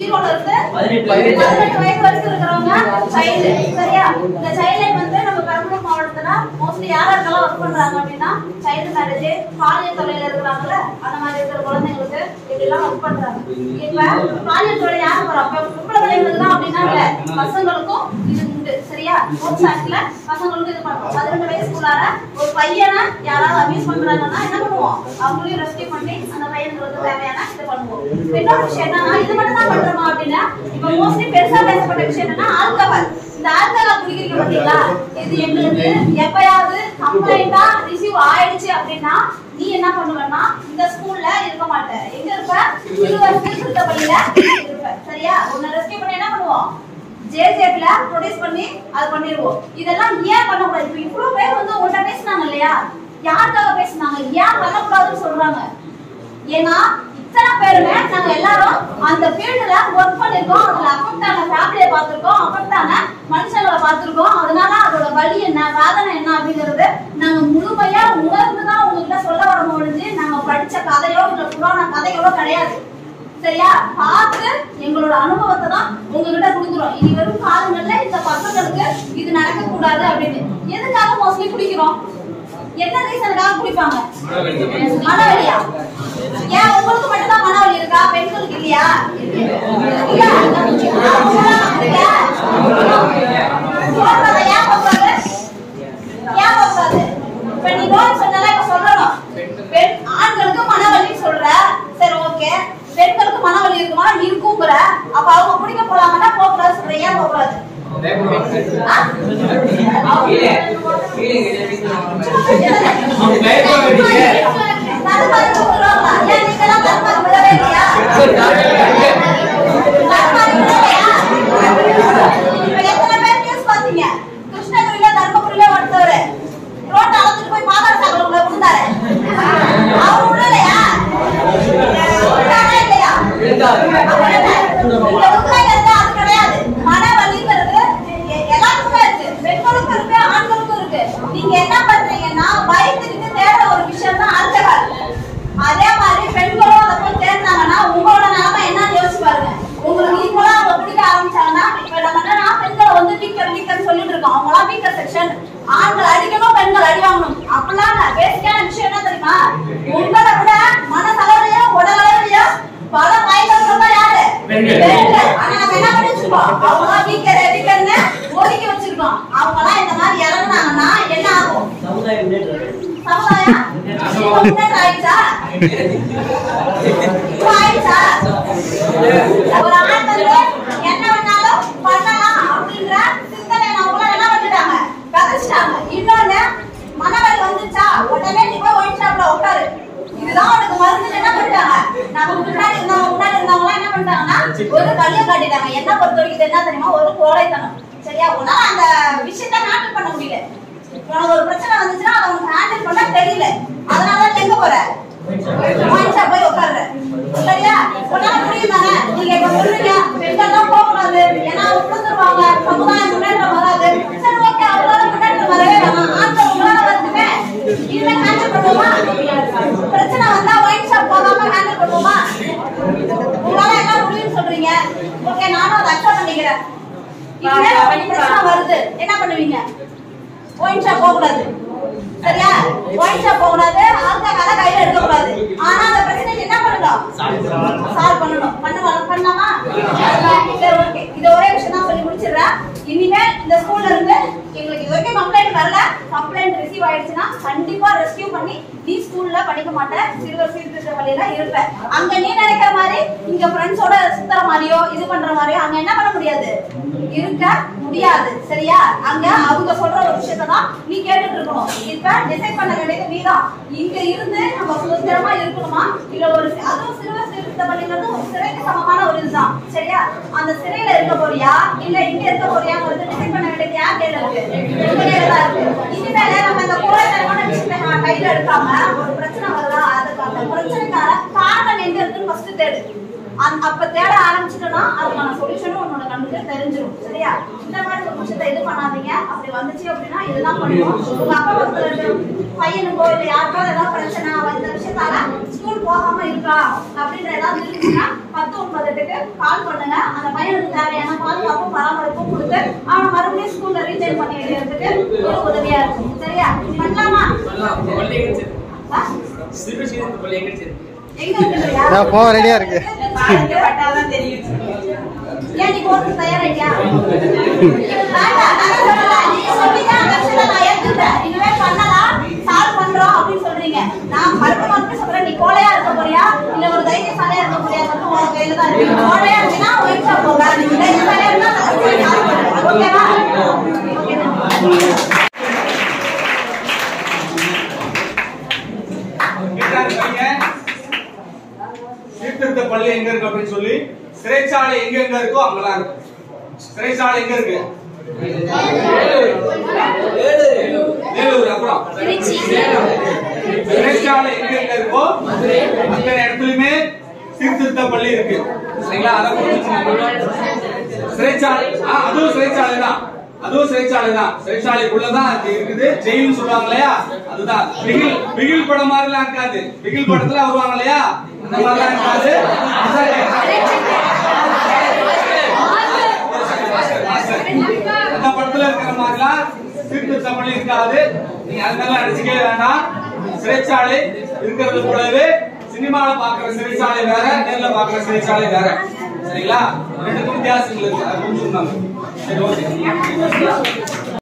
ஜீரோல இருந்து பதினெட்டு பதினெட்டு வயசு வரைக்கும் இருக்கிறவங்க சைல்டு சரியா இந்த சைல்டு வந்து நம்ம பெரம்பலூர் மாவட்டத்துல மோஸ்ட்லி யார் யாருக்கெல்லாம் ஒர்க் பண்றாங்க அப்படின்னா சைல்டு மேரேஜ் பாலியல் தொழில இருக்கிறாங்கல்ல அந்த மாதிரி இருக்கிற குழந்தைங்களுக்கு இப்படி எல்லாம் ஒர்க் பண்றாங்க இப்ப பாலியல் தொழில் யார் போறாங்க பொம்பளை பிள்ளைங்களுக்கு தான் அப்படின்னா இல்ல பசங்களுக்கும் இது உண்டு சரியா ஸ்போர்ட்ஸ் ஆக்ட்ல பசங்களுக்கும் இது பண்றோம் பதினெட்டு வயசுக்குள்ளார ஒரு பையனை யாராவது அபியூஸ் பண்றாங்கன்னா என்ன பண்ணுவோம் அவங்களையும் ரெஸ்கியூ பண்ணி அந்த பையனுக்கு வந்து தேவையான இது பண்ணுவோம் இன்னொரு விஷயம் என்னன்னா இது மட்டும் தான் பண்றோமா அப்படின்னா இப்ப மோஸ்ட்லி பெருசா பேசப்பட்ட விஷயம் என்னன்னா ஆல்கஹால் இந்த ஆல்கஹால் குடிக்கிறீங்க பாத்தீங்களா இது எங்களுக்கு எப்பயாவது கம்ப்ளைண்டா ரிசீவ் ஆயிடுச்சு அப்படின்னா நீ என்ன பண்ணுவேன்னா இந்த ஸ்கூல்ல இருக்க மாட்ட எங்க இருப்ப சிறுவர் திருத்த பள்ளியில இருப்ப சரியா உன்னை ரெஸ்கியூ பண்ணி என்ன பண்ணுவோம் ஜேஜேபில ப்ரொடியூஸ் பண்ணி அது பண்ணிடுவோம் இதெல்லாம் ஏன் பண்ணக்கூடாது இப்போ இவ்வளவு பேர் வந்து உங்கள்கிட்ட பேசுனாங்க இல்லையா யாருக்காக பேசுனாங்க ஏன் பண்ணக்கூடாதுன்னு சொல்றாங்க ஏன்னா இத்தனை பேருமே நாங்க எல்லாரும் அந்த ஃபீல்டுல ஒர்க் பண்ணிருக்கோம் அதுல அஃபெக்ட் ஆன ஃபேமிலியை பார்த்திருக்கோம் அஃபெக்ட் ஆன மனுஷங்களை பார்த்திருக்கோம் அதனால அதோட வலி என்ன வேதனை என்ன அப்படிங்கறது நாங்க முழுமையா உணர்ந்து தான் உங்ககிட்ட சொல்ல வர முடிஞ்சு நாங்க படிச்ச கதையோ இல்ல புராண கதைகளோ கிடையாது சரியா பார்த்து எங்களோட அனுபவத்தை தான் உங்ககிட்ட கொடுக்குறோம் இனி வரும் காலங்கள்ல இந்த பசங்களுக்கு இது நடக்க கூடாது அப்படின்னு எதுக்காக மோஸ்ட்லி குடிக்கிறோம் என்ன ரீசனுக்காக குடிப்பாங்க மனவலியா ஏன் உங்களுக்கு மட்டும் தான் மனவலி இருக்கா பெண்களுக்கு இல்லையா இல்ல அவங்களாம் இல்ல. சொல்றதை ஏன் போகக்கூடாது? ஏன் போகக்கூடாது? இப்ப நீ நோய் சொன்னாலே இப்ப சொல்லணும். பெண் ஆண்களுக்கு மனவலி சொல்ற சரி ஓகே பெண்களுக்கு மனவலி இருக்குமா இருக்குங்கிற அப்ப அவங்க குடிக்க போலாங்கன்னா போக கூடாது சொல்ற ஏன் போக கூடாது ஆ? தடுமாறி விட்டுருவாங்களா? ஏன் நீங்கெல்லாம் தடுமாறி விடவே இல்லையா? தடுமாறி விடலையா? இப்ப எத்தனை பேர் news பாத்தீங்க? கிருஷ்ணகிரியில, தர்மபுரியில ஒருத்தவரு ரோட்ல அளந்துட்டு போய் பாதாள சாக்கடைக்குள்ள விழுந்தாரு. அவரு விடலையா? விட்டாரா இல்லையா? அப்புறம் என்ன? இந்த உண்மைங்கிறது அது கிடையாது. மனவலிங்கிறது எ- எல்லாருக்குமே இருக்கு. பெண்களுக்கும் இருக்கு, ஆண்களுக்கும் இருக்கு. நீங்க என்ன பண்றீங்கன்னா பயந்துக்கிட்டு தேடுற ஒரு விஷயம் தான் ஆல்கஹால். அதே மாதிரி பெண்களும் அதை போய் தேடினாங்கன்னா உங்களோட நிலைமை என்னன்னு யோசிச்சு பாருங்க உங்களுக்கு ஈக்குவலா அவங்க குடிக்க ஆரம்பிச்சாங்கன்னா இப்ப நம்ம என்னன்னா பெண்களை வந்து வீக்கர் வீக்கர் சொல்லிட்டு இருக்கோம் அவங்களாம் வீக்கர் செக்ஷன் ஆண்கள் அடிக்கணும் பெண்கள் அடி வாங்கணும் அப்படிலாம் பேசிக்கான விஷயம் என்ன தெரியுமா உங்களை விட மனசளவுலயோ உடலளவுலயோ பல பயங்கரங்கள் தான் யாரு பெண்கள். பெண்கள். ஆனா நம்ம என்ன பண்ணி வச்சிருக்கோம் அவங்களாம் வீக்கர் வீக்கர்னு ஒதுக்கி வச்சிருக்கோம் அவங்களாம் இந்த மாதிரி இறங்குனாங்கன்னா என்ன ஆகும் சமுதாய முன்னேற்றம் சமுதாயம் இப்ப முன்னேற்றம் ஆயிடுச்சா இப்ப ஆயிடுச்சா ஒரு ஆண் வந்து என்ன வேணாலும் பண்ணலாம் அப்படின்ற சிந்தனை அவங்கள என்ன பண்ணிட்டாங்க கதைச்சிட்டாங்க இன்னொன்னு மனவலி வந்துச்சா உடனே நீ போய் ஒயின் ஷாப்ல உட்காரு இதுதான் உனக்கு மருந்து என்ன பண்ணிட்டாங்க நம்ம முன்னாடி இருந்தவங்க முன்னாடி இருந்தவங்க என்ன பண்ணிட்டாங்கன்னா ஒரு கல்ய காட்டிட்டாங்க என்ன பொறுத்த வரைக்கும் இது என்ன தெரியுமா ஒரு கோழைத்தனம் சரியா உன்னால அந்த விஷயத்த ஹேண்டில் பண்ண முடியல உனக்கு ஒரு பிரச்சனை வந்துச்சுன்னா அதை உனக்கு ஹேண்டில் பண்ண தெரியல அதனால தான் எங்க போற வாங்கிச்சா போய் உட்கார்ற சரியா உன்னால முடியும் தானே நீங்க இப்ப சொல்றீங்க பெண்கள் தான் போகக்கூடாது ஏன்னா அவங்க விழுந்துருவாங்க சமுதாயம் முன்னேற்றம் வராது சரி ஓகே அவங்களால முன்னேற்றம் வரவே வேணாம் ஆண்கள் உங்களால வரட்டுமே இனிமே ஹேண்டில் பண்ணுவோமா பிரச்சனை வந்தா ஒயின் ஷாப் போகாம ஹேண்டில் பண்ணுவோமா உங்களால என்ன முடியும்னு சொல்றீங்க ஓகே நானும் அதை அக்செப்ட் பண்ணிக்கிறேன் இனிமே உங்களுக்கு பிரச்சனை வருது என்ன பண்ணுவீங்க ஒயின் ஷாப் போக கூடாது சரியா ஒயின் ஷாப் போக கூடாது ஆல்கஹால கையில எடுக்க கூடாது ஆனா அந்த பிரச்சனைக்கு என்ன பண்ணணும் சால்வ் பண்ணணும் பண்ணுவா பண்ணலாமா சரி ஓகே இது ஒரே விஷயம் தான் சொல்லி முடிச்சிடுறேன் இனிமேல் இந்த ஸ்கூல்ல இருந்து எங்களுக்கு இது வரைக்கும் கம்ப்ளைண்ட் வரல கம்ப்ளைண்ட் ரிசீவ் ஆயிடுச்சுன்னா கண்டிப்பா ரெஸ்கியூ பண்ணி நீ ஸ்கூல்ல படிக்க மாட்ட சிறுவர் சீர்திருத்த பள்ளியில இருப்ப அங்க நீ நினைக்கிற மாதிரி இங்க ஃப்ரெண்ட்ஸோட சுத்துற மாதிரியோ இது பண்ற மாதிரியோ அங்க என்ன பண்ண முடியாது இருக்க முடியாது சரியா அங்க அவங்க சொல்ற ஒரு விஷயத்தை தான் நீ கேட்டுட்டு இருக்கணும் இப்ப டிசைட் பண்ண வேண்டியது நீதான் இங்க இருந்து நம்ம சுதந்திரமா இருக்கணுமா இல்ல ஒரு அதுவும் சிறுவர் சீர்திருத்த பள்ளிங்கிறது ஒரு சிறைக்கு சமமான ஒரு இதுதான் சரியா அந்த சிறையில இருக்க போறியா இல்ல இங்க இருக்க போறியாங்கிறது டிசைட் பண்ண வேண்டியது யார் கையில இருக்கு உங்க கையில தான் இருக்கு இனிமேல நம்ம இந்த கோழைத்தனமான விஷயத்தை நம்ம கையில எடுக்காம ஒரு பிரச்சனை வருதா அதுக்கு அந்த பிரச்சனைக்கான காரணம் எங்க இருக்குன்னு ஃபர்ஸ்ட் தேடு அந்த- அப்ப தேட ஆரம்பிச்சிட்டோம்னா அதுக்கான சொல்யூஷனும் உன்னோட கண்ணுக்கு தெரிஞ்சிடும் சரியா இந்த மாதிரி ஒரு விஷயத்தை இது பண்ணாதீங்க அப்படி வந்துச்சு அப்படின்னா இதுதான் பண்ணுவோம் உங்க அப்பா பக்கத்துல இருக்க பையனுக்கோ இல்ல யாருக்கோ ஏதாவது பிரச்சனை இந்த விஷயத்தால ஸ்கூல் போகாம இருக்கா அப்படின்ற ஏதாவது இருந்துச்சுன்னா பத்து ஒன்பது எட்டுக்கு கால் பண்ணுங்க அந்த பையனுக்கு தேவையான பாதுகாப்பும் பராமரிப்பும் கொடுத்து அவனை மறுபடியும் ஸ்கூல்ல ரீடைன் பண்ணி வைக்கிறதுக்கு ஒரு உதவியா இருக்கும் சரியா பண்ணலாமா ஆ? எங்க இருக்குதுயா? நான் போக ரெடியா இருக்கு ஏன் நீ போறதுக்கு தயாராயிட்டியா? வேண்டாம், நான் சொல்லல. நீங்க சொன்னீங்க, அந்த விஷயத்தை நான் ஏத்துக்கிட்டேன். இனிமே பண்ணலாம், solve பண்றோம் அப்படின்னு சொல்றீங்க. நான் மறுபடியும் மறுபடியும் சொல்றேன், நீ கோழையா இருக்க போறியா? இல்ல ஒரு தைரியசாலியா இருக்க போறியா? மட்டும் உன் கையில தான் இருக்கு. நீ கோழையா இருந்தீன்னா work shop போங்க. நீ தைரியசாலியா இருந்தா நான் சொல்லி solve பண்றேன். ஓகேவா? ஓகே. கேட்டாரு பையன், சீர்திருத்த பள்ளி எங்க இருக்கு அப்படின்னு சொல்லி சிறைச்சாலை எங்க எங்க இருக்கோ அங்கதான் இருக்கு சிறைச்சாலை எங்க இருக்கு வேலூர் அப்புறம் சிறைச்சாலை எங்க எங்க இருக்கோ அத்தனை இடத்துலயுமே சீர்திருத்த பள்ளி இருக்கு சரிங்களா அதை புரிஞ்சுக்கணும் சிறைச்சாலை ஆ, அதுவும் சிறைச்சாலை தான் அதுவும் சிறைச்சாலை தான் சிறைச்சாலைக்குள்ளதான் அது இருக்குது ஜெயில்னு சொல்லுவாங்க இல்லையா அதுதான் பிகில் பிகில் படம் மாதிரிலாம் இருக்காது பிகில் படத்துல வருவாங்க இல்லையா அந்த மாதிரிலாம் இருக்காது அந்த படத்துல இருக்கிற மாதிரிலாம் சீர்திருத்த பள்ளி இருக்காது நீங்க அதெல்லாம் அடிச்சுக்கவே வேண்டாம் சிறைச்சாலை இருக்கிறது கூடவே சினிமால பாக்குற சிறைச்சாலை வேற நேர்ல பாக்குற சிறைச்சாலை வேற சரிங்களா ரெண்டுக்கும் வித்தியாசங்கள் இருக்கு அது புரிஞ்சுக்கணும் சரி ஓகே